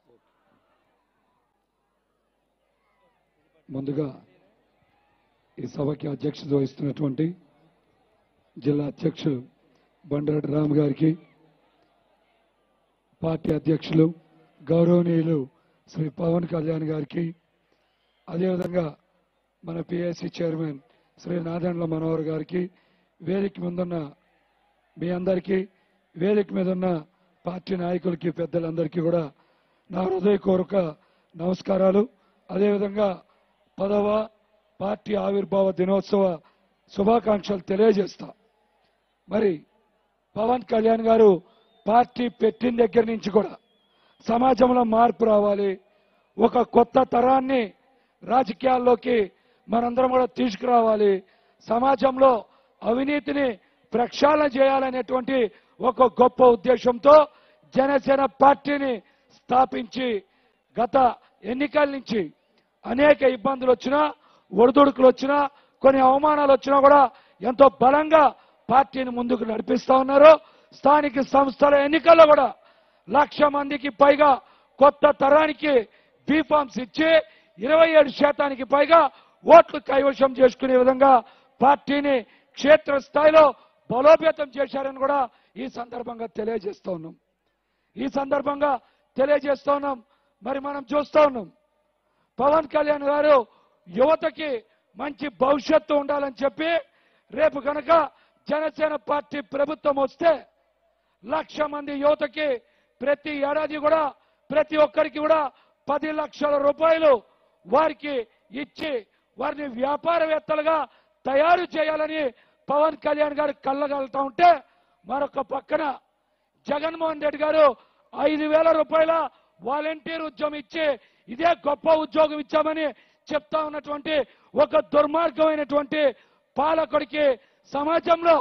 ముందుగా ఈ సభకి అధ్యక్షత వహిస్తున్నటువంటి జిల్లా అధ్యక్షులు బండారు రామ్ గారికి పార్టీ అధ్యక్షులు గౌరవనీయులు శ్రీ పవన్ కళ్యాణ్ గారికి అదేవిధంగా మన పిఎస్సి చైర్మన్ శ్రీ నాదెండ్ల మనోహర్ గారికి వేదిక ముందున్న మీ అందరికీ వేదిక మీద ఉన్న పార్టీ నాయకులకి పెద్దలందరికీ కూడా నా హృదయపూర్వక నమస్కారాలు అదేవిధంగా పదవ పార్టీ ఆవిర్భావ దినోత్సవ శుభాకాంక్షలు తెలియజేస్తా మరి పవన్ కళ్యాణ్ గారు పార్టీ పెట్టిన దగ్గర నుంచి కూడా సమాజంలో మార్పు రావాలి ఒక కొత్త తరాన్ని రాజకీయాల్లోకి మనందరం కూడా తీసుకురావాలి సమాజంలో అవినీతిని ప్రక్షాళన చేయాలనేటువంటి ఒక గొప్ప ఉద్దేశంతో జనసేన పార్టీని స్థాపించి గత ఎన్నికల నుంచి అనేక ఇబ్బందులు వచ్చినా ఒడిదుడుకులు వచ్చినా కొన్ని అవమానాలు వచ్చినా కూడా ఎంతో బలంగా పార్టీని ముందుకు నడిపిస్తా ఉన్నారు స్థానిక సంస్థల ఎన్నికల్లో కూడా లక్ష మందికి పైగా కొత్త తరానికి బీఫామ్స్ ఇచ్చి ఇరవై ఏడు శాతానికి పైగా ఓట్లు కైవశం చేసుకునే విధంగా పార్టీని క్షేత్ర స్థాయిలో బలోపేతం చేశారని కూడా ఈ సందర్భంగా తెలియజేస్తా ఉన్నాం ఈ సందర్భంగా తెలియజేస్తా ఉన్నాం మరి మనం చూస్తా ఉన్నాం పవన్ కళ్యాణ్ గారు యువతకి మంచి భవిష్యత్తు ఉండాలని చెప్పి రేపు కనుక జనసేన పార్టీ ప్రభుత్వం వస్తే లక్ష మంది యువతకి ప్రతి ఏడాది కూడా ప్రతి ఒక్కరికి కూడా పది లక్షల రూపాయలు వారికి ఇచ్చి వారిని వ్యాపారవేత్తలుగా తయారు చేయాలని పవన్ కళ్యాణ్ గారు కళ్ళగలుగుతా ఉంటే మరొక పక్కన జగన్మోహన్ రెడ్డి గారు ఐదు వేల రూపాయల వాలంటీర్ ఉద్యోగం ఇచ్చి ఇదే గొప్ప ఉద్యోగం ఇచ్చామని చెప్తా ఉన్నటువంటి ఒక దుర్మార్గమైనటువంటి పాలకుడికి సమాజంలో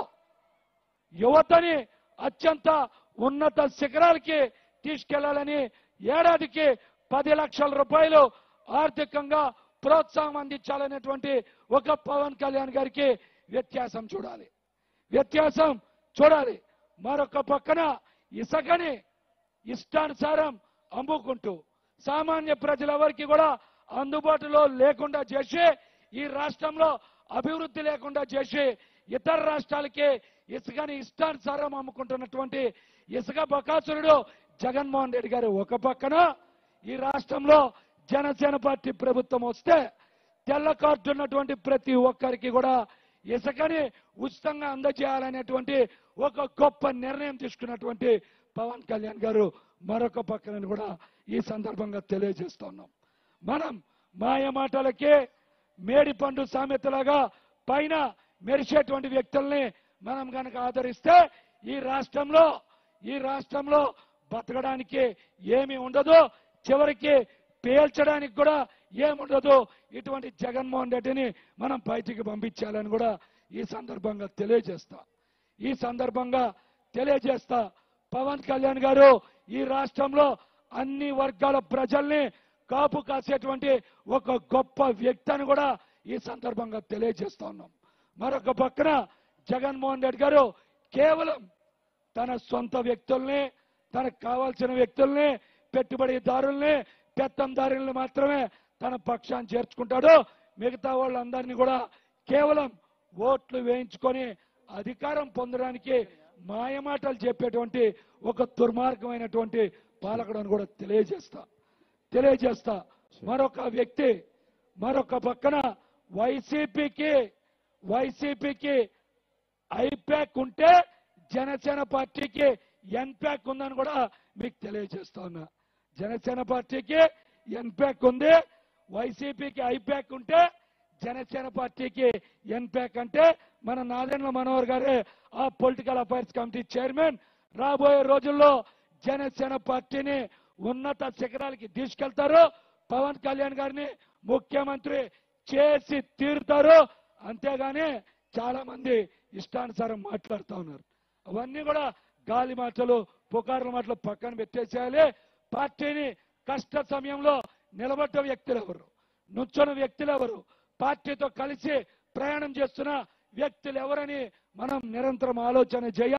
యువతని అత్యంత ఉన్నత శిఖరాలకి తీసుకెళ్లాలని ఏడాదికి పది లక్షల రూపాయలు ఆర్థికంగా ప్రోత్సాహం అందించాలనేటువంటి ఒక పవన్ కళ్యాణ్ గారికి వ్యత్యాసం చూడాలి వ్యత్యాసం చూడాలి మరొక పక్కన ఇసుకని ఇష్టానుసారం అమ్ముకుంటూ సామాన్య ప్రజలెవరికి కూడా అందుబాటులో లేకుండా చేసి ఈ రాష్ట్రంలో అభివృద్ధి లేకుండా చేసి ఇతర రాష్ట్రాలకి ఇసుకని ఇష్టానుసారం అమ్ముకుంటున్నటువంటి ఇసుక బకాసురుడు జగన్మోహన్ రెడ్డి గారు ఒక పక్కన ఈ రాష్ట్రంలో జనసేన పార్టీ ప్రభుత్వం వస్తే తెల్ల కార్డు ఉన్నటువంటి ప్రతి ఒక్కరికి కూడా ఇసుకని ఉచితంగా అందజేయాలనేటువంటి ఒక గొప్ప నిర్ణయం తీసుకున్నటువంటి పవన్ కళ్యాణ్ గారు మరొక పక్కన కూడా ఈ సందర్భంగా తెలియజేస్తున్నాం మనం మాయ మాటలకే మేడి పండు సామెతలాగా పైన మెరిసేటువంటి వ్యక్తుల్ని మనం కనుక ఆదరిస్తే ఈ రాష్ట్రంలో ఈ రాష్ట్రంలో బతకడానికి ఏమీ ఉండదు చివరికి పేల్చడానికి కూడా ఏముండదు ఇటువంటి జగన్మోహన్ రెడ్డిని మనం బయటికి పంపించాలని కూడా ఈ సందర్భంగా తెలియజేస్తా ఈ సందర్భంగా తెలియజేస్తా పవన్ కళ్యాణ్ గారు ఈ రాష్ట్రంలో అన్ని వర్గాల ప్రజల్ని కాపు కాసేటువంటి ఒక గొప్ప వ్యక్తి అని కూడా ఈ సందర్భంగా తెలియజేస్తా ఉన్నాం మరొక పక్కన జగన్మోహన్ రెడ్డి గారు కేవలం తన సొంత వ్యక్తుల్ని తనకు కావాల్సిన వ్యక్తుల్ని పెట్టుబడిదారుల్ని పెత్తందారుల్ని మాత్రమే తన పక్షాన్ని చేర్చుకుంటాడు మిగతా వాళ్ళందరినీ కూడా కేవలం ఓట్లు వేయించుకొని అధికారం పొందడానికి మాయమాటలు చెప్పేటువంటి ఒక దుర్మార్గమైనటువంటి పాలకుడు అని కూడా తెలియజేస్తా తెలియజేస్తా మరొక వ్యక్తి మరొక పక్కన వైసీపీకి వైసీపీకి ఐప్యాక్ ఉంటే జనసేన పార్టీకి ఎన్ప్యాక్ ఉందని కూడా మీకు తెలియజేస్తా ఉన్నా జనసేన పార్టీకి ఎన్ప్యాక్ ఉంది వైసీపీకి ఐప్యాక్ ఉంటే జనసేన పార్టీకి ఎన్ప్యాక్ అంటే మన నాదెండ్ల మనోహర్ గారే ఆ పొలిటికల్ అఫైర్స్ కమిటీ చైర్మన్ రాబోయే రోజుల్లో జనసేన పార్టీని ఉన్నత శిఖరాలకి తీసుకెళ్తారు పవన్ కళ్యాణ్ గారిని ముఖ్యమంత్రి చేసి తీరుతారు అంతేగాని చాలా మంది ఇష్టానుసారం మాట్లాడుతూ ఉన్నారు అవన్నీ కూడా గాలి మాటలు పుకార్ల మాటలు పక్కన పెట్టేసేయాలి పార్టీని కష్ట సమయంలో నిలబడ్డ వ్యక్తులు ఎవరు నుంచున్న వ్యక్తులు ఎవరు పార్టీతో కలిసి ప్రయాణం చేస్తున్న వ్యక్తులు ఎవరని మనం నిరంతరం ఆలోచన చేయాలి